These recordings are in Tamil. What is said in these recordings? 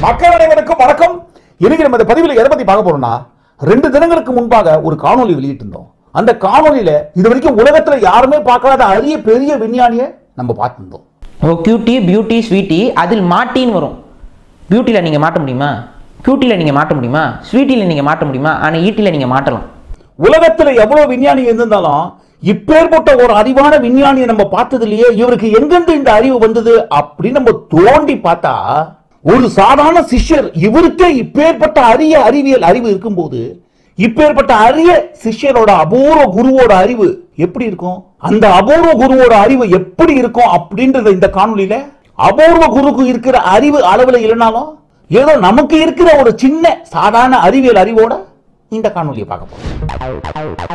மக்கள் அனைவருக்கும் வணக்கம் இன்னைக்கு நம்ம இந்த பதிவில் எதை பத்தி பார்க்க போறோம்னா ரெண்டு தினங்களுக்கு முன்பாக ஒரு காணொளி வெளியிட்டிருந்தோம் அந்த காணொளியில இது வரைக்கும் உலகத்துல யாருமே பார்க்காத அரிய பெரிய விஞ்ஞானியை நம்ம பார்த்திருந்தோம் ஓ கியூட்டி பியூட்டி ஸ்வீட்டி அதில் மாட்டின்னு வரும் பியூட்டியில் நீங்கள் மாட்ட முடியுமா கியூட்டியில் நீங்கள் மாட்ட முடியுமா ஸ்வீட்டியில் நீங்கள் மாட்ட முடியுமா ஆனால் ஈட்டியில் நீங்கள் மாட்டலாம் உலகத்துல எவ்வளவு விஞ்ஞானி இருந்திருந்தாலும் இப்பேற்பட்ட ஒரு அறிவான விஞ்ஞானியை நம்ம பார்த்தது இல்லையே இவருக்கு எங்கிருந்து இந்த அறிவு வந்தது அப்படின்னு நம்ம தோண்டி பார்த்தா ஒரு சாதாரண சிஷ்யர் இவருக்கே இப்பேற்பட்ட அரிய அறிவியல் அறிவு இருக்கும்போது இப்பேற்பட்ட அரிய சிஷ்யரோட அபூர்வ குருவோட அறிவு எப்படி இருக்கும் அந்த அபூர்வ குருவோட அறிவு எப்படி இருக்கும் அப்படின்றத இந்த காணொளியில அபூர்வ குருக்கு இருக்கிற அறிவு அளவுல இல்லைனாலும் ஏதோ நமக்கு இருக்கிற ஒரு சின்ன சாதாரண அறிவியல் அறிவோட இந்த காணொளியை பார்க்க போறோம்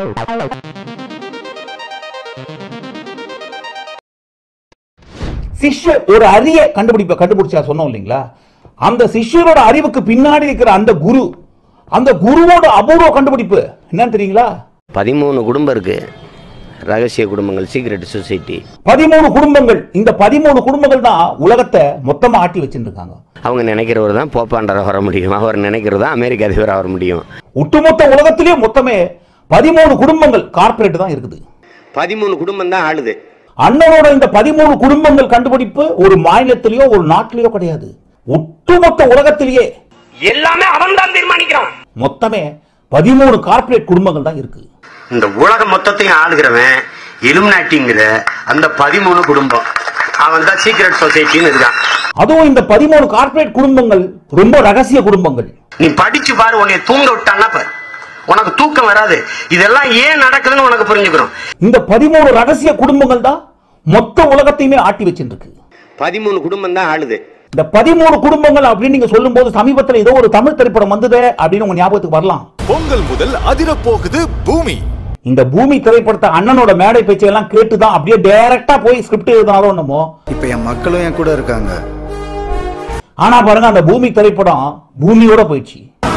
சிஷ்யர் ஒரு அரிய கண்டுபிடிப்பை கண்டுபிடிச்சா சொன்னோம் இல்லைங்களா அந்த சிஷ்யரோட அறிவுக்கு பின்னாடி இருக்கிற அந்த குரு அந்த குருவோட அபூர்வ கண்டுபிடிப்பு என்னன்னு தெரியுங்களா பதிமூணு குடும்பம் இருக்கு ரகசிய குடும்பங்கள் சீக்ரெட் சொசைட்டி பதிமூணு குடும்பங்கள் இந்த பதிமூணு குடும்பங்கள் தான் உலகத்தை மொத்தமா ஆட்டி வச்சிருக்காங்க அவங்க நினைக்கிறவர் தான் போப்பாண்டரை வர முடியும் அவர் நினைக்கிறது தான் அமெரிக்க அதிபராக வர முடியும் ஒட்டுமொத்த உலகத்திலேயே மொத்தமே பதிமூணு குடும்பங்கள் கார்ப்பரேட் தான் இருக்குது பதிமூணு குடும்பம் தான் ஆளுது அண்ணனோட இந்த பதிமூணு குடும்பங்கள் கண்டுபிடிப்பு ஒரு மாநிலத்திலேயோ ஒரு நாட்டிலேயோ கிடையாது ஒட்டுமொத்த உலகத்திலேயே எல்லாமே அவன் தான் தீர்மானிக்கிறான் மொத்தமே பதிமூணு கார்ப்பரேட் குடும்பங்கள் தான் இருக்கு இந்த உலகம் மொத்தத்தையும் ஆளுகிறவன் இலுமினாட்டிங்கிற அந்த பதிமூணு குடும்பம் அவன் தான் சீக்ரெட் சொசைட்டின்னு இருக்கான் அதுவும் இந்த பதிமூணு கார்ப்பரேட் குடும்பங்கள் ரொம்ப ரகசிய குடும்பங்கள் நீ படிச்சு பாரு உன்னை தூங்க விட்டான்னா பாரு உனக்கு தூக்கம் வராது இதெல்லாம் ஏன் நடக்குதுன்னு உனக்கு புரிஞ்சுக்கிறோம் இந்த பதிமூணு ரகசிய குடும்பங்கள் தான் மொத்த உலகத்தையுமே ஆட்டி வச்சுட்டு இருக்கு பதிமூணு குடும்பம் தான் ஆளுது இந்த பதிமூணு குடும்பங்கள் அப்படின்னு நீங்க சொல்லும்போது சமீபத்தில் ஏதோ ஒரு தமிழ் திரைப்படம் வந்ததே அப்படின்னு உங்க ஞாபகத்துக்கு வரலாம் பொங்கல் முதல் அதிரப்போகுது பூமி இந்த பூமி திரைப்படத்தை அண்ணனோட மேடை பேச்சையெல்லாம் கேட்டுதான் அப்படியே டைரக்டா போய் ஸ்கிரிப்ட் எழுதினாரோ என்னமோ இப்ப என் மக்களும் என் கூட இருக்காங்க ஆனா பாருங்க அந்த பூமி திரைப்படம் பூமியோட போயிடுச்சு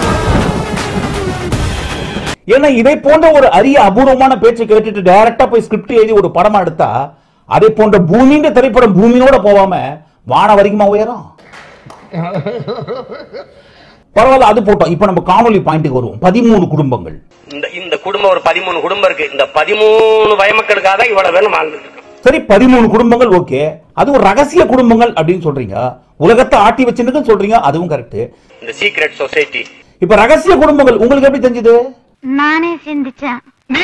ஏன்னா இதை போன்ற ஒரு அரிய அபூர்வமான பேச்சை கேட்டுட்டு டைரக்டா போய் ஸ்கிரிப்ட் எழுதி ஒரு படமா எடுத்தா அதே போன்ற பூமின்ற திரைப்படம் பூமியோட போகாம வான வரைக்குமா உயரும் பரவாயில்ல அது போட்டோம் இப்ப நம்ம காணொலி பாயிண்ட்டுக்கு வருவோம் பதிமூணு குடும்பங்கள் இந்த இந்த குடும்பம் ஒரு பதிமூணு குடும்பம் இருக்கு இந்த பதிமூணு வயமக்களுக்காக தான் இவ்வளவு வேணும் வாழ்ந்துட்டு இருக்கோம் சரி பதிமூணு குடும்பங்கள் ஓகே அது ஒரு ரகசிய குடும்பங்கள் அப்படின்னு சொல்றீங்க உலகத்தை ஆட்டி வச்சுன்னு சொல்றீங்க அதுவும் கரெக்ட் இந்த சீக்ரெட் சொசைட்டி இப்ப ரகசிய குடும்பங்கள் உங்களுக்கு எப்படி தெரிஞ்சது நானே சிந்திச்சேன்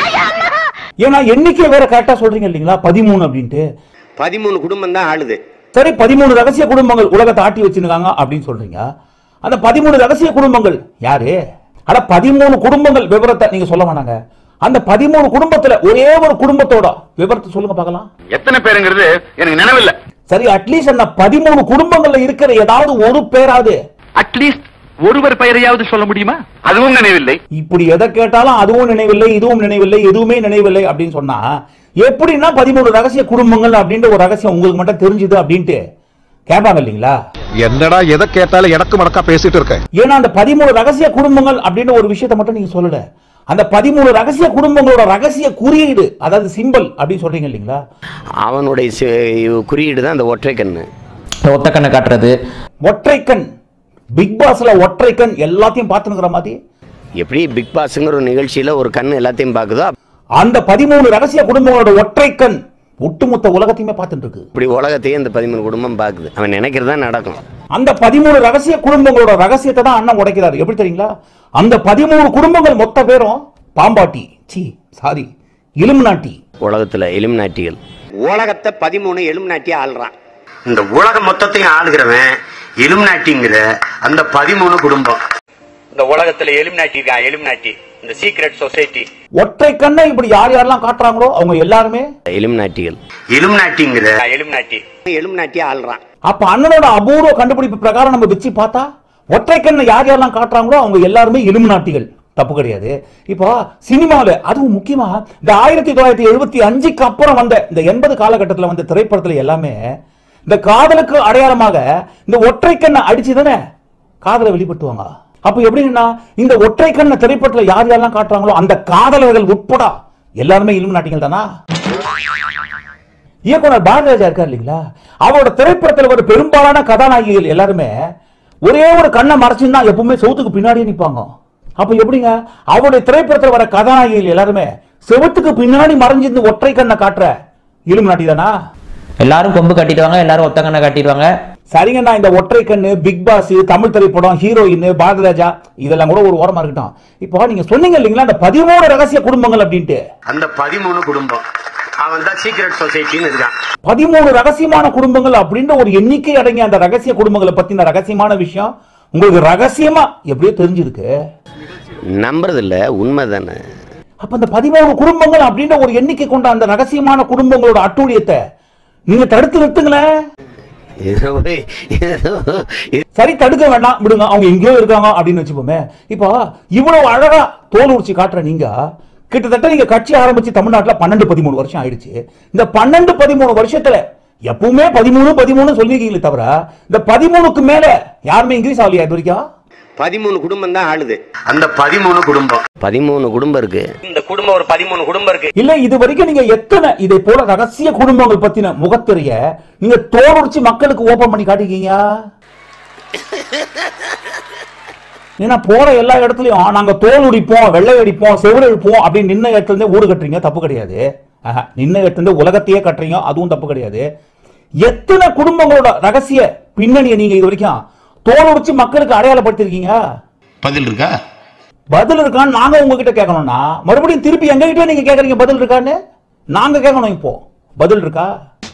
ஏன்னா எண்ணிக்கை வேற கரெக்டா சொல்றீங்க இல்லைங்களா பதிமூணு அப்படின்ட்டு பதிமூணு குடும்பம் தான் ஆளுது சரி பதிமூணு ரகசிய குடும்பங்கள் உலகத்தை ஆட்டி வச்சிருக்காங்க அப்படின்னு சொல்றீங்க அந்த பதிமூணு ரகசிய குடும்பங்கள் யாரு அட பதிமூணு குடும்பங்கள் விவரத்தை நீங்க சொல்ல வேணாங்க அந்த பதிமூணு குடும்பத்துல ஒரே ஒரு குடும்பத்தோட விவரத்தை சொல்லுங்க பார்க்கலாம் எத்தனை பேருங்கிறது எனக்கு நினைவில்லை சரி அட்லீஸ்ட் அந்த பதிமூணு குடும்பங்கள்ல இருக்கிற ஏதாவது ஒரு பேராவது அட்லீஸ்ட் ஒருவர் பெயரையாவது சொல்ல முடியுமா அதுவும் நினைவில்லை இப்படி எதை கேட்டாலும் அதுவும் நினைவில்லை இதுவும் நினைவில்லை எதுவுமே நினைவில்லை அப்படின்னு சொன்னா எப்படின்னா பதிமூணு ரகசிய குடும்பங்கள் அப்படின்ற ஒரு ரகசியம் உங்களுக்கு மட்டும் தெரிஞ்சுது அப்படின்ட்டு கேட்பாங்க இல்லைங்களா என்னடா எதை கேட்டாலும் எனக்கு மடக்கா பேசிட்டு இருக்க ஏன்னா அந்த பதிமூணு ரகசிய குடும்பங்கள் அப்படின்னு ஒரு விஷயத்தை மட்டும் நீங்க சொல்லல அந்த பதிமூணு ரகசிய குடும்பங்களோட ரகசிய குறியீடு அதாவது சிம்பல் அப்படின்னு சொல்றீங்க இல்லைங்களா அவனுடைய சி- குறியீடு தான் அந்த ஒற்றை கண்ணு இந்த ஒத்த கண்ணை காட்டுறது ஒற்றைக்கண் பிக் பாஸ்ல ஒற்றைக்கண் எல்லாத்தையும் பார்த்துனுங்கிற மாதிரி எப்படி பிக் பாஸ்ங்கிற ஒரு நிகழ்ச்சியில ஒரு கண்ணு எல்லாத்தையும் பார்க்குதோ அந்த பதிமூணு ரகசிய குடும்பங்களோட ஒற்றைக்கண் ஒட்டுமொத்த உலகத்தையுமே பார்த்துட்டு இருக்கு இப்படி உலகத்தையும் இந்த பதிமூணு குடும்பம் பார்க்குது அவன் நினைக்கிறதா நடக்கும் அந்த பதிமூணு ரகசிய குடும்பங்களோட ரகசியத்தை தான் அண்ணன் உடைக்கிறாரு எப்படி தெரியுங்களா அந்த பதிமூணு குடும்பங்கள் மொத்த பேரும் பாம்பாட்டி சி சாரி இலுமினாட்டி உலகத்துல எலுமினாட்டிகள் உலகத்தை பதிமூணு எலுமினாட்டியா ஆள்றான் இந்த உலகம் மொத்தத்தையும் ஆளுகிறவன் எலுமினாட்டிங்கிற அந்த பதிமூணு குடும்பம் இந்த உலகத்துல எலிமினாட்டி இருக்கான் எலிமினாட்டி இந்த சீக்ரெட் சொசைட்டி ஒற்றை கண்ணை இப்படி யார் யாரெல்லாம் காட்டுறாங்களோ அவங்க எல்லாருமே எலுமினாட்டிகள் எலுமினாட்டிங்கிற எலிமினாட்டி எலுமினாட்டியா ஆள்றான் அப்ப அண்ணனோட அபூர்வ கண்டுபிடிப்பு பிரகாரம் நம்ம வச்சு பார்த்தா ஒற்றை கண்ணை யார் யாரெல்லாம் காட்டுறாங்களோ அவங்க எல்லாருமே இலுமினாட்டிகள் தப்பு கிடையாது இப்போ சினிமாவில் அதுவும் முக்கியமா இந்த ஆயிரத்தி தொள்ளாயிரத்தி எழுபத்தி அஞ்சுக்கு அப்புறம் வந்த இந்த எண்பது காலகட்டத்தில் வந்த திரைப்படத்துல எல்லாமே இந்த காதலுக்கு அடையாளமாக இந்த ஒற்றை கண்ணை அடிச்சு தானே காதலை வெளிப்படுத்துவாங்க அப்ப எப்படின்னா இந்த ஒற்றை கண்ண திரைப்படத்துல யார் யாரெல்லாம் காட்டுறாங்களோ அந்த காதலர்கள் உட்பட எல்லாருமே இலுமினாட்டிகள் தானா இயக்குனர் பாரதிராஜா இருக்கார் இல்லைங்களா அவரோட திரைப்படத்தில் ஒரு பெரும்பாலான கதாநாயகிகள் எல்லாருமே ஒரே ஒரு கண்ணை மறைச்சுன்னா எப்பவுமே செவுத்துக்கு பின்னாடியே நிப்பாங்க அப்ப எப்படிங்க அவருடைய திரைப்படத்துல வர கதாநாயகிகள் எல்லாருமே செவுத்துக்கு பின்னாடி மறைஞ்சிருந்து ஒற்றை கண்ணை காட்டுற இலும் நாட்டி தானா எல்லாரும் கொம்பு கட்டிடுவாங்க எல்லாரும் ஒத்த கண்ணை கட்டிடுவாங்க சரிங்கண்ணா இந்த ஒற்றை கண்ணு பிக் பாஸ் தமிழ் திரைப்படம் ஹீரோயின் பாரதிராஜா இதெல்லாம் கூட ஒரு ஓரமா இருக்கட்டும் இப்போ நீங்க சொன்னீங்க இல்லைங்களா அந்த பதிமூணு ரகசிய குடும்பங்கள் அப்படின்ட்டு அந்த பதிமூணு குடும்பம் அவன் தான் சீக்ரெட் சொசைட்டின்னு இருக்கான் பதிமூணு ரகசியமான குடும்பங்கள் அப்படின்ற ஒரு எண்ணிக்கை அடங்கிய அந்த ரகசிய குடும்பங்களை பத்தின ரகசியமான விஷயம் உங்களுக்கு ரகசியமா எப்படியோ தெரிஞ்சிருக்கு நம்புறது இல்ல உண்மை தானே அப்ப அந்த பதிமூணு குடும்பங்கள் அப்படின்ற ஒரு எண்ணிக்கை கொண்ட அந்த ரகசியமான குடும்பங்களோட அட்டூழியத்தை நீங்க தடுத்து நிறுத்துங்களேன் சரி தடுக்க வேண்டாம் விடுங்க அவங்க எங்கேயோ இருக்காங்க அப்படின்னு வச்சுப்போமே இப்போ இவ்வளவு அழகா தோல் உரிச்சு காட்டுற நீங்க கிட்டத்தட்ட நீங்க கட்சி ஆரம்பிச்சு தமிழ்நாட்டுல பன்னெண்டு பதிமூணு வருஷம் ஆயிடுச்சு இந்த பன்னெண்டு பதிமூணு வருஷத்துல எப்பவுமே பதிமூணு பதிமூணு சொல்லியிருக்கீங்களே தவிர இந்த பதிமூணுக்கு மேல யாருமே இங்கிலீஷ் ஆகலையா இது வரைக்கும் பதிமூணு குடும்பம் தான் ஆளுது அந்த பதிமூணு குடும்பம் பதிமூணு குடும்பம் இருக்கு இந்த குடும்பம் ஒரு பதிமூணு குடும்பம் இருக்கு இல்ல இது வரைக்கும் நீங்க எத்தனை இதை போல ரகசிய குடும்பங்கள் பத்தின முகத்திரைய நீங்க தோல் உரிச்சு மக்களுக்கு ஓபன் பண்ணி காட்டிருக்கீங்க ஏன்னா போற எல்லா இடத்துலயும் நாங்க தோல் உரிப்போம் வெள்ளை அடிப்போம் செவிடு அடிப்போம் அப்படின்னு நின்ன இடத்துல இருந்தே ஊடு கட்டுறீங்க தப்பு கிடையாது ஆஹா, நின்ன இடத்துல இருந்து உலகத்தையே கட்டுறீங்க அதுவும் தப்பு கிடையாது எத்தனை குடும்பங்களோட ரகசிய பின்னணியை நீங்க இது வரைக்கும் தோல் உரிச்சு மக்களுக்கு அடையாளப்படுத்திருக்கீங்க பதில் இருக்கா பதில் இருக்கான்னு நாங்க உங்ககிட்ட கேட்கணும்னா மறுபடியும் திருப்பி எங்க கிட்ட நீங்க கேக்குறீங்க பதில் இருக்கான்னு நாங்க கேட்கணும் இப்போ பதில் இருக்கா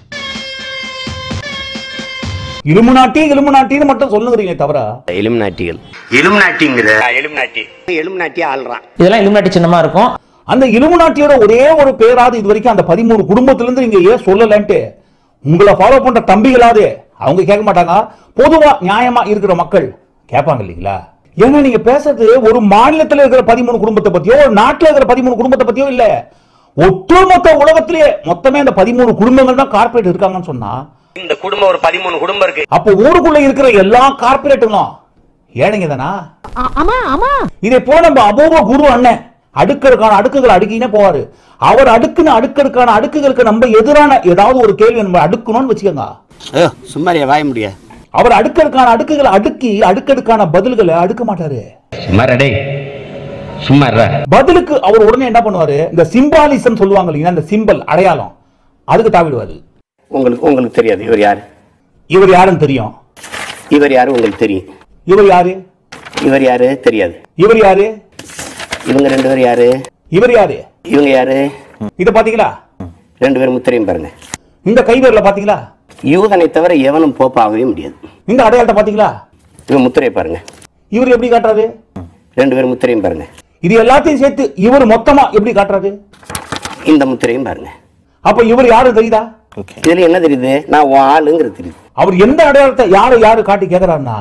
இலுமுனாட்டி இலுமுனாட்டின்னு மட்டும் சொல்லுங்கிறீங்க தவிர எலுமினாட்டிகள் எலுமினாட்டிங்கிற எலுமினாட்டி எலுமினாட்டி ஆள்றான் இதெல்லாம் இலுமினாட்டி சின்னமா இருக்கும் அந்த இலுமுனாட்டியோட ஒரே ஒரு பேராது இது வரைக்கும் அந்த பதிமூணு குடும்பத்துல இருந்து நீங்க ஏன் சொல்லலன்ட்டு உங்களை ஃபாலோ பண்ற தம்பிகளாவது அவங்க கேட்க மாட்டாங்க பொதுவா நியாயமா இருக்கிற மக்கள் கேட்பாங்க இல்லைங்களா ஏன்னா நீங்க பேசுறது ஒரு மாநிலத்துல இருக்கிற பதிமூணு குடும்பத்தை பத்தியோ ஒரு நாட்டுல இருக்கிற பதிமூணு குடும்பத்தை பத்தியோ இல்ல ஒட்டுமொத்த உலகத்திலேயே மொத்தமே அந்த பதிமூணு குடும்பங்கள் தான் கார்பரேட் இருக்காங்கன்னு சொன்னா இந்த குடும்பம் ஒரு பதிமூணு குடும்பம் இருக்கு அப்போ ஊருக்குள்ள இருக்கிற எல்லா கார்பரேட்டுங்களும் ஏழைங்க தானா இதே போல நம்ம அபூர்வ குரு அண்ணன் அடுக்கடுக்கான அடுக்குகள் அடுக்கினே போவாரு அவர் அடுக்குன அடுக்கடுக்கான அடுக்குகளுக்கு நம்ம எதிரான ஏதாவது ஒரு கேள்வி நம்ம அடுக்கணும்னு வச்சுக்கோங்க சும்மாரியா வாய முடியா அவர் அடுக்கடுக்கான அடுக்குகளை அடுக்கி அடுக்கடுக்கான பதில்களை அடுக்க மாட்டாரு சும்மா டேய் சும்மா பதிலுக்கு அவர் உடனே என்ன பண்ணுவாரு இந்த சிம்பாலிசம் சொல்லுவாங்க இல்லைங்களா இந்த சிம்பல் அடையாளம் அதுக்கு தாவிடுவாரு உங்களுக்கு உங்களுக்கு தெரியாது இவர் யாரு இவர் யாருன்னு தெரியும் இவர் யாரு உங்களுக்கு தெரியும் இவர் யாரு இவர் யாரு தெரியாது இவர் யாரு இவங்க ரெண்டு பேரும் யாரு இவர் யாரு இவங்க யாரு இத பாத்தீங்களா ரெண்டு பேரும் முத்திரையும் பாருங்க இந்த கைவேர்ல பாத்தீங்களா யூதனை தவிர எவனும் போப்பாகவே முடியாது இந்த அடையாளத்தை பாத்தீங்களா இவன் முத்திரையை பாருங்க இவர் எப்படி காட்டுறாரு ரெண்டு பேரும் முத்திரையும் பாருங்க இது எல்லாத்தையும் சேர்த்து இவர் மொத்தமா எப்படி காட்டுறாரு இந்த முத்திரையும் பாருங்க அப்ப இவர் யாரு தெரியுதா இதுல என்ன தெரியுது நான் உன் ஆளுங்கிறது தெரியுது அவர் எந்த அடையாளத்தை யாரு யாரு காட்டி கேக்குறாருன்னா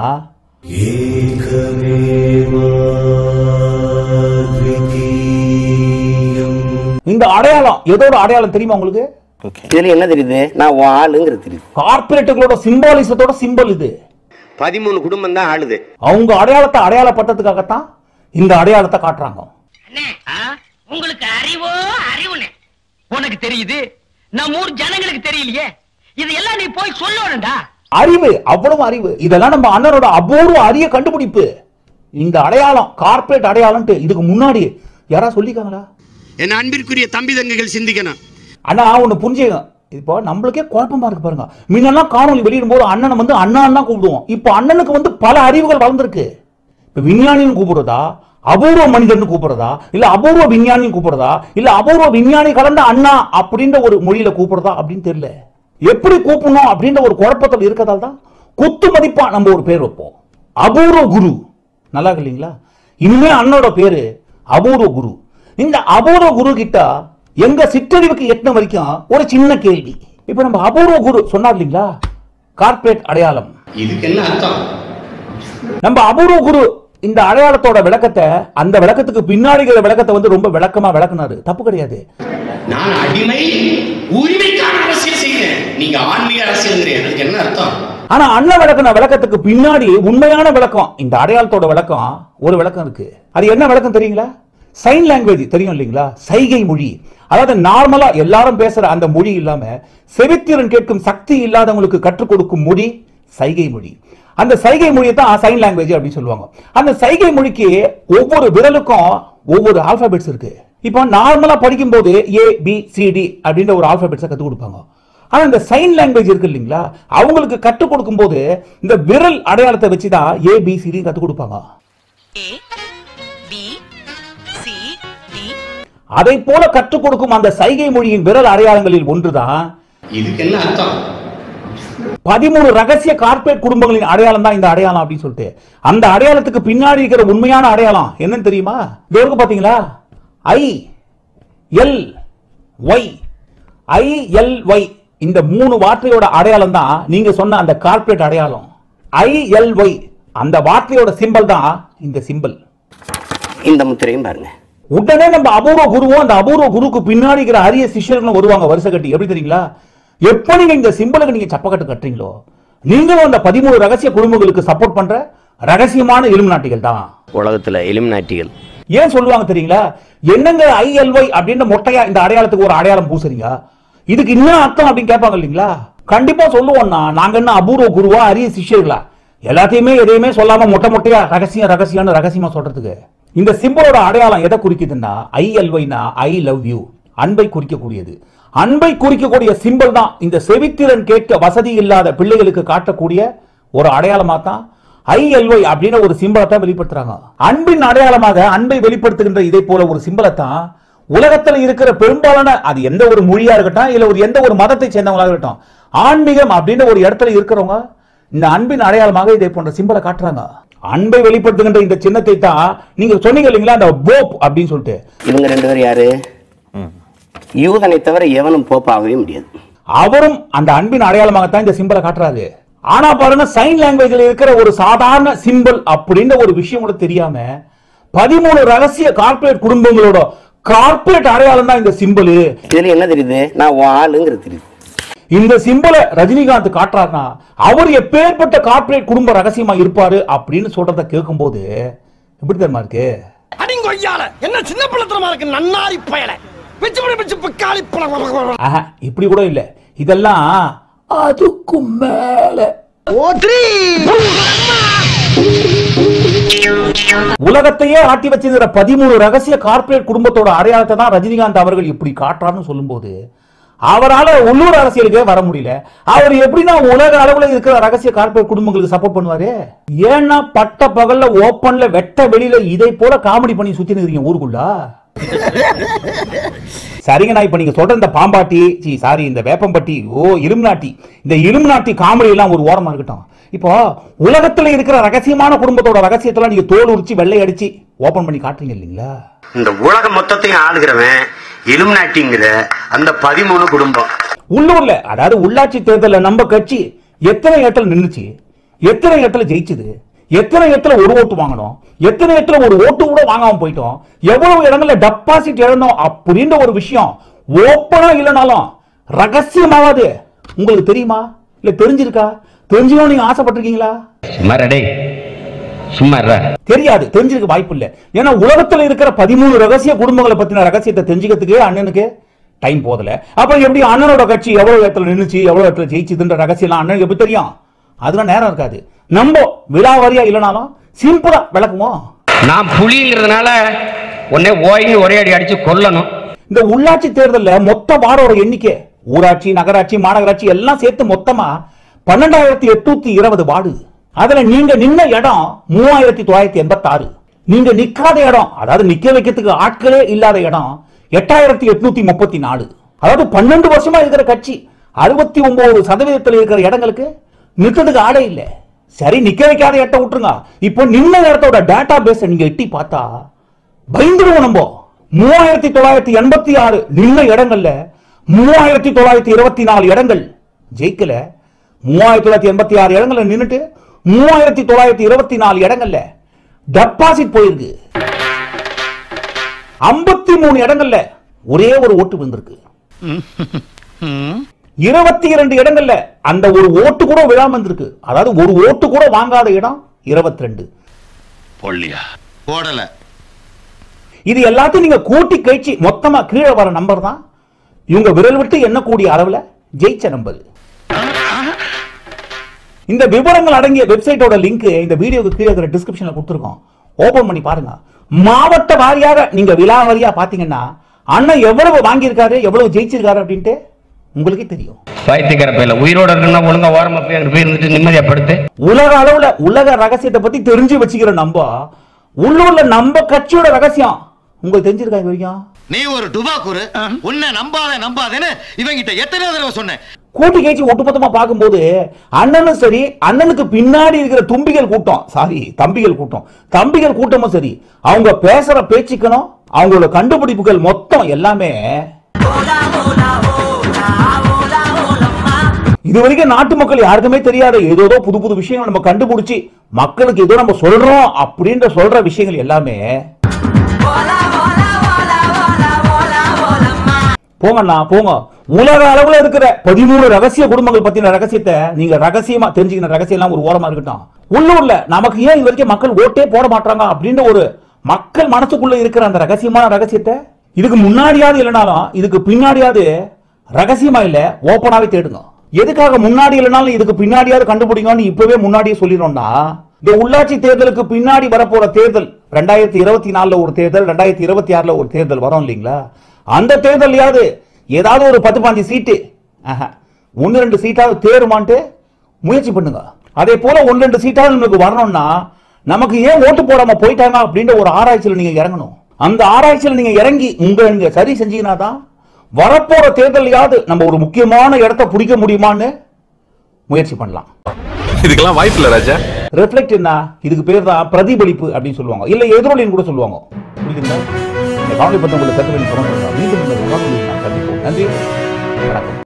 இந்த அடையாளம் எதோட அடையாளம் தெரியுமா உங்களுக்கு இதுல என்ன தெரியுது நான் உன் ஆளுங்கிறது தெரியுது கார்பரேட்டுகளோட சிம்பாலிசத்தோட சிம்பல் இது பதிமூணு குடும்பம் தான் ஆளுது அவங்க அடையாளத்தை அடையாளப்பட்டதுக்காகத்தான் இந்த அடையாளத்தை காட்டுறாங்க உங்களுக்கு அறிவோ அறிவுனே உனக்கு தெரியுது நம்ம ஊர் ஜனங்களுக்கு தெரியலையே இதெல்லாம் நீ போய் சொல்லணும்டா அறிவு அவ்வளவு அறிவு இதெல்லாம் நம்ம அண்ணனோட அபூர்வ அரிய கண்டுபிடிப்பு இந்த அடையாளம் கார்ப்பரேட் அடையாளம்ட்டு இதுக்கு முன்னாடி யாரா சொல்லிக்காங்களா என் அன்பிற்குரிய தம்பி தங்கைகள் சிந்திக்கணும் அண்ணா ஒண்ணு புரிஞ்சுங்க இப்போ நம்மளுக்கே குழப்பமா இருக்கு பாருங்க முன்னெல்லாம் காணொலி வெளியிடும் போது அண்ணனை வந்து அண்ணான் தான் கூப்பிடுவோம் இப்போ அண்ணனுக்கு வந்து பல அறிவுகள் வளர்ந்துருக்கு இப்ப விஞ்ஞானின்னு கூப்பிடுறதா அபூர்வ மனிதன் கூப்பிடுறதா இல்ல அபூர்வ விஞ்ஞானின்னு கூப்பிடுறதா இல்ல அபூர்வ விஞ்ஞானி கலந்த அண்ணா அப்படின்ற ஒரு மொழியில கூப்பிடுறதா அப்படின்னு தெரியல எப்படி கூப்பிடணும் அப்படின்ற ஒரு குழப்பத்தில் இருக்கதால் தான் குத்து மதிப்பா நம்ம ஒரு பேர் வைப்போம் அபூர்வ குரு நல்லா இருக்கு இல்லைங்களா இனிமே அண்ணோட பேரு அபூர்வ குரு இந்த அபூர்வ குரு கிட்ட எங்க சிற்றறிவுக்கு எட்டின வரைக்கும் ஒரு சின்ன கேள்வி இப்ப நம்ம அபூர்வ குரு சொன்னார் இல்லைங்களா கார்ப்பரேட் அடையாளம் இதுக்கு என்ன அர்த்தம் நம்ம அபூர்வ குரு இந்த அடையாளத்தோட விளக்கத்தை அந்த விளக்கத்துக்கு பின்னாடி இருக்கிற விளக்கத்தை வந்து ரொம்ப விளக்கமா விளக்குனாரு தப்பு கிடையாது நான் அடிமை உரிமைக்கான அரசியல் செய்கிறேன் நீங்க ஆன்மீக அரசியல் அதுக்கு என்ன அர்த்தம் ஆனா அண்ணன் விளக்குன விளக்கத்துக்கு பின்னாடி உண்மையான விளக்கம் இந்த அடையாளத்தோட விளக்கம் ஒரு விளக்கம் இருக்கு அது என்ன விளக்கம் தெரியுங்களா சைன் லாங்குவேஜ் தெரியும் இல்லைங்களா சைகை மொழி அதாவது நார்மலா எல்லாரும் பேசுற அந்த மொழி இல்லாம செவித்திறன் கேட்கும் சக்தி இல்லாதவங்களுக்கு கற்றுக் கொடுக்கும் மொழி சைகை மொழி அந்த சைகை மொழியை தான் சைன் லாங்குவேஜ் அப்படின்னு சொல்லுவாங்க அந்த சைகை மொழிக்கு ஒவ்வொரு விரலுக்கும் ஒவ்வொரு ஆல்பாபெட்ஸ் இருக்கு இப்போ நார்மலா படிக்கும்போது ஏ பி சி டி அப்படின்ற ஒரு ஆல்பாபெட்ஸை கற்றுக் கொடுப்பாங்க ஆனா இந்த சைன் லாங்குவேஜ் இருக்கு இல்லைங்களா அவங்களுக்கு கற்றுக் கொடுக்கும்போது இந்த விரல் அடையாளத்தை வச்சு தான் ஏ பி சி டி கற்றுக் கொடுப்பாங்க அதை போல கற்றுக் கொடுக்கும் அந்த சைகை மொழியின் விரல் அடையாளங்களில் ஒன்றுதான் இதுக்கு என்ன அர்த்தம் பதிமூணு ரகசிய கார்ப்பரேட் குடும்பங்களின் அடையாளம் தான் இந்த அடையாளம் அப்படின்னு சொல்லிட்டு அந்த அடையாளத்துக்கு பின்னாடி இருக்கிற உண்மையான அடையாளம் என்னன்னு தெரியுமா இது இருக்கு பாத்தீங்களா I L Y I L Y இந்த மூணு வார்த்தையோட அடையாளம் தான் நீங்க சொன்ன அந்த கார்ப்பரேட் அடையாளம் ஐ எல் ஒய் அந்த வார்த்தையோட சிம்பல் தான் இந்த சிம்பல் இந்த முத்திரையும் பாருங்க உடனே நம்ம அபூர்வ குருவும் அந்த அபூர்வ குருவுக்கு பின்னாடி இருக்கிற அரிய சிஷ்யர்களும் வருவாங்க வருஷ கட்டி எப்படி தெரியுங்களா எப்ப நீங்க இந்த சிம்பலுக்கு நீங்க சப்பக்கட்டு கட்டுறீங்களோ நீங்களும் அந்த பதிமூணு ரகசிய குடும்பங்களுக்கு சப்போர்ட் பண்ற ரகசியமான இலுமினாட்டிகள் தான் உலகத்துல எலிமினாட்டிகள் ஏன் சொல்லுவாங்க தெரியுங்களா என்னங்க ஐஎல்ஒய் அப்படின்ற மொட்டையா இந்த அடையாளத்துக்கு ஒரு அடையாளம் பூசுறீங்க இதுக்கு இன்னும் அர்த்தம் அப்படின்னு கேட்பாங்க இல்லைங்களா கண்டிப்பா சொல்லுவோம்னா நாங்க என்ன அபூர்வ குருவா அரிய சிஷ்யர்களா எல்லாத்தையுமே எதையுமே சொல்லாம மொட்டை மொட்டையா ரகசியம் ரகசியம்னு ரகசியமா சொல்றதுக்கு இந்த சிம்பலோட அடையாளம் எதை குறிக்குதுன்னா ஐஎல்ஒய்னா ஐ லவ் யூ அன்பை குறிக்கக்கூடியது அன்பை குறிக்கக்கூடிய சிம்பல் தான் இந்த செவித்திறன் கேட்க வசதி இல்லாத பிள்ளைகளுக்கு காட்டக்கூடிய ஒரு அடையாளமா தான் ஐஎல்ஒய் அப்படின்னு ஒரு சிம்பலை தான் வெளிப்படுத்துறாங்க அன்பின் அடையாளமாக அன்பை வெளிப்படுத்துகின்ற இதை போல ஒரு சிம்பலை தான் உலகத்துல இருக்கிற பெரும்பாலான அது எந்த ஒரு மொழியா இருக்கட்டும் இல்ல ஒரு எந்த ஒரு மதத்தை சேர்ந்தவங்களா இருக்கட்டும் ஆன்மீகம் அப்படின்னு ஒரு இடத்துல இருக்கிறவங்க இந்த அன்பின் அடையாளமாக இதை போன்ற சிம்பலை காட்டுறாங்க அன்பை வெளிப்படுத்துகின்ற இந்த சின்னத்தை தான் நீங்க சொன்னீங்க இல்லைங்களா அந்த போப் அப்படின்னு சொல்லிட்டு இவங்க ரெண்டு பேரும் யாரு யூதனை தவிர எவனும் போப்பாகவே முடியாது அவரும் அந்த அன்பின் அடையாளமாகத்தான் இந்த சிம்பலை காட்டுறாரு ஆனா பாருங்க சைன் லாங்குவேஜ்ல இருக்கிற ஒரு சாதாரண சிம்பல் அப்படின்ற ஒரு விஷயம் கூட தெரியாம பதிமூணு ரகசிய கார்ப்பரேட் குடும்பங்களோட கார்ப்பரேட் அடையாளம் தான் இந்த சிம்பல் இதுல என்ன தெரியுது நான் உன் ஆளுங்கிறது தெரியுது இந்த சிம்பலை ரஜினிகாந்த் காட்டுறாருன்னா அவர் எப்பேற்பட்ட கார்ப்பரேட் குடும்ப ரகசியமா இருப்பாரு அப்படின்னு சொல்றத கேட்கும்போது எப்படி தெரியுமா இருக்கு அடிங்க ஐயால என்ன சின்ன பிள்ளைத்தனமா இருக்கு நன்னாரி பயல பிச்சு பிடி பிச்சு பிக்காளி பழம் ஆஹா, இப்படி கூட இல்ல இதெல்லாம் அதுக்கு மேல ஓ த்ரீ உலகத்தையே ஆட்டி வச்சிருக்கிற பதிமூணு ரகசிய கார்ப்பரேட் குடும்பத்தோட அடையாளத்தை தான் ரஜினிகாந்த் அவர்கள் இப்படி காட்டுறாருன்னு சொல்லும்போது அவரால உள்ளூர் அரசியலுக்கே வர முடியல அவர் எப்படின்னா உலக அளவுல இருக்கிற ரகசிய கார்ப்பரேட் குடும்பங்களுக்கு சப்போர்ட் பண்ணுவாரு ஏன்னா பட்ட பகல்ல ஓப்பன்ல வெட்ட வெளியில இதை போல காமெடி பண்ணி சுத்தி நிக்கிறீங்க ஊருக்குள்ள சரிங்க நான் இப்ப நீங்க சொல்ற இந்த பாம்பாட்டி சி சாரி இந்த வேப்பம்பட்டி ஓ இலுமினாட்டி இந்த இலுமினாட்டி காமெடி எல்லாம் ஒரு ஓரமா இருக்கட்டும் இப்போ உலகத்துல இருக்கிற ரகசியமான குடும்பத்தோட ரகசியத்தெல்லாம் நீங்க தோல் உரிச்சு வெள்ளை அடிச்சு ஓபன் பண்ணி காட்டுறீங்க இல்லைங்களா இந்த உலகம் மொத்தத்தையும் ஆளுகிறவன் எலிமினாட்டிங்கிற அந்த பதிமூணு குடும்பம் உள்ளூர்ல அதாவது உள்ளாட்சி தேர்தல்ல நம்ம கட்சி எத்தனை இடத்துல நின்னுச்சு எத்தனை இடத்துல ஜெயிச்சது எத்தனை இடத்துல ஒரு ஓட்டு வாங்கணும் எத்தனை இடத்துல ஒரு ஓட்டு கூட வாங்காம போயிட்டோம் எவ்வளவு இடங்கள்ல டெபாசிட் இழந்தோம் அப்படின்ற ஒரு விஷயம் ஓப்பனா இல்லைனாலும் ரகசியமாவது உங்களுக்கு தெரியுமா இல்ல தெரிஞ்சிருக்கா தெரிஞ்சுக்கணும் நீங்க ஆசைப்பட்டிருக்கீங்களா சும்மா ரெடே சும்மா தெரியாது தெரிஞ்சிருக்க வாய்ப்பு இல்ல ஏன்னா உலகத்துல இருக்கிற பதிமூணு ரகசிய குடும்பங்களை பத்தின ரகசியத்தை தெரிஞ்சுக்கிறதுக்கு அண்ணனுக்கு டைம் போதல அப்புறம் எப்படி அண்ணனோட கட்சி எவ்வளவு இடத்துல நின்னுச்சு எவ்வளவு இடத்துல ஜெயிச்சுதுன்ற ரகசியம் அண்ணனுக்கு எப்படி தெரியும் அதெல்லாம் நேரம் இருக்காது நம்ம விழாவாரியா இல்லைனாலும் சிம்பிளா விளக்குவோம் நான் புலிங்கிறதுனால உன்னை ஓய்னு ஒரே அடி அடிச்சு கொல்லணும் இந்த உள்ளாட்சி தேர்தல்ல மொத்த வார்டோட எண்ணிக்கை ஊராட்சி நகராட்சி மாநகராட்சி எல்லாம் சேர்த்து மொத்தமா பன்னெண்டாயிரத்தி எட்நூத்தி இருபது வார்டு அதுல நீங்க நின்ன இடம் மூவாயிரத்தி தொள்ளாயிரத்தி எண்பத்தி ஆறு நீங்க நிக்காத இடம் அதாவது நிக்க வைக்கிறதுக்கு ஆட்களே இல்லாத இடம் எட்டாயிரத்தி எட்நூத்தி முப்பத்தி நாலு அதாவது பன்னெண்டு வருஷமா இருக்கிற கட்சி அறுபத்தி ஒன்பது சதவீதத்தில் இருக்கிற இடங்களுக்கு நிக்கிறதுக்கு ஆளே இல்ல சரி நிக்க வைக்காத இடத்த விட்டுருங்க இப்போ நின்ன இடத்தோட டேட்டா பேஸ நீங்க எட்டி பார்த்தா பயந்துருவோம் நம்ம மூவாயிரத்தி தொள்ளாயிரத்தி எண்பத்தி ஆறு நின்ன இடங்கள்ல மூவாயிரத்தி தொள்ளாயிரத்தி இருபத்தி நாலு இடங்கள் ஜெயிக்கல மூவாயிரத்தி தொள்ளாயிரத்தி எண்பத்தி ஆறு இடங்கள்ல நின்னுட்டு மூவாயிரத்தி தொள்ளாயிரத்தி இருபத்தி நாலு இடங்கள்ல டெபாசிட் போயிருக்கு ஐம்பத்தி மூணு இடங்கள்ல ஒரே ஒரு ஓட்டு வந்திருக்கு இருபத்தி இரண்டு இடங்கள்ல அந்த ஒரு ஓட்டு கூட விழாம வந்திருக்கு அதாவது ஒரு ஓட்டு கூட வாங்காத இடம் இருபத்தி ரெண்டு பொல்லியா போடல இது எல்லாத்தையும் நீங்க கூட்டி கழிச்சு மொத்தமா கீழே வர நம்பர் தான் இவங்க விரல் விட்டு எண்ணக்கூடிய அளவுல ஜெயிச்ச நம்பர் இந்த விவரங்கள் அடங்கிய வெப்சைட்டோட லிங்க் இந்த வீடியோக்கு கீழே இருக்கிற டிஸ்கிரிப்ஷன்ல கொடுத்துருக்கோம் ஓபன் பண்ணி பாருங்க மாவட்ட வாரியாக நீங்க விழா வாரியா பாத்தீங்கன்னா அண்ணன் எவ்வளவு வாங்கியிருக்காரு எவ்வளவு ஜெயிச்சிருக்காரு அப்படின்ட்டு உங்களுக்கே தெரியும் வயிற்றுக்கிற பையில உயிரோட இருக்குன்னா ஒழுங்கா ஓரமா போய் அங்க போய் இருந்துட்டு நிம்மதியா படுத்து உலக அளவுல உலக ரகசியத்தை பத்தி தெரிஞ்சு வச்சுக்கிற நம்ம உள்ளூர்ல நம்ம கட்சியோட ரகசியம் உங்களுக்கு தெரிஞ்சிருக்கா இது வரைக்கும் நீ ஒரு டுபாக்குரு உன்னை நம்பாத நம்பாதேன்னு இவங்கிட்ட எத்தனை தடவை சொன்னேன் கூட்டி கேச்சு ஒட்டுமொத்தமா பார்க்கும்போது அண்ணனும் சரி அண்ணனுக்கு பின்னாடி இருக்கிற தும்பிகள் கூட்டம் சாரி தம்பிகள் கூட்டம் தம்பிகள் கூட்டமும் சரி அவங்க பேசுற பேச்சுக்கணும் அவங்களோட கண்டுபிடிப்புகள் மொத்தம் எல்லாமே இது வரைக்கும் நாட்டு மக்கள் யாருக்குமே தெரியாத ஏதோ ஏதோ புது புது விஷயங்கள் நம்ம கண்டுபிடிச்சு மக்களுக்கு ஏதோ நம்ம சொல்றோம் அப்படின்ற சொல்ற விஷயங்கள் எல்லாமே போங்கண்ணா போங்க உலக அளவுல இருக்கிற பதிமூணு ரகசிய குடும்பங்கள் பத்தின ரகசியத்தை நீங்க ரகசியமா தெரிஞ்சுக்கிற ரகசியம் எல்லாம் ஒரு ஓரமா இருக்கட்டும் உள்ளூர்ல நமக்கு ஏன் இது வரைக்கும் மக்கள் ஓட்டே போட மாட்டாங்க அப்படின்ற ஒரு மக்கள் மனசுக்குள்ள இருக்கிற அந்த ரகசியமான ரகசியத்தை இதுக்கு முன்னாடியாவது இல்லைனாலும் இதுக்கு பின்னாடியாவது ரகசியமா இல்ல ஓப்பனாவே தேடுங்க எதுக்காக முன்னாடி இல்லைனாலும் இதுக்கு பின்னாடியாவது கண்டுபிடிங்கன்னு இப்பவே முன்னாடியே சொல்லிடணும்னா இந்த உள்ளாட்சி தேர்தலுக்கு பின்னாடி வரப்போற தேர்தல் ரெண்டாயிரத்தி இருபத்தி நாலுல ஒரு தேர்தல் ரெண்டாயிரத்தி இருபத்தி ஆறுல ஒரு தேர்தல் வரும் இல்லைங்களா அந்த தேர்தலையாவது ஏதாவது ஒரு பத்து பாஞ்சு சீட்டு ஆஹா, ஒன்னு ரெண்டு சீட்டாவது தேருமான்ட்டு முயற்சி பண்ணுங்க அதே போல ஒன்னு ரெண்டு சீட்டாவது நமக்கு வரணும்னா நமக்கு ஏன் ஓட்டு போடாம போயிட்டாங்க அப்படின்ற ஒரு ஆராய்ச்சியில் நீங்க இறங்கணும் அந்த ஆராய்ச்சியில் நீங்க இறங்கி உங்க நீங்க சரி செஞ்சீங்கன்னா தான் வரப்போற தேர்தலையாவது நம்ம ஒரு முக்கியமான இடத்த பிடிக்க முடியுமான்னு முயற்சி பண்ணலாம் இதுக்கெல்லாம் வாய்ப்பு இல்ல ராஜா ரிஃப்ளெக்ட் என்ன இதுக்கு பேர் தான் பிரதிபலிப்பு அப்படின்னு சொல்லுவாங்க இல்ல எதிரொலின்னு கூட சொல்லுவாங்க புரியுதுங்களா இந்த காணொலி பத்தி உங்களுக்கு கருத்து வேணும் சொல்லுங்க மீண்டும் இந்த உணவு நான் சந்திப்போம் நன்றி வணக்கம்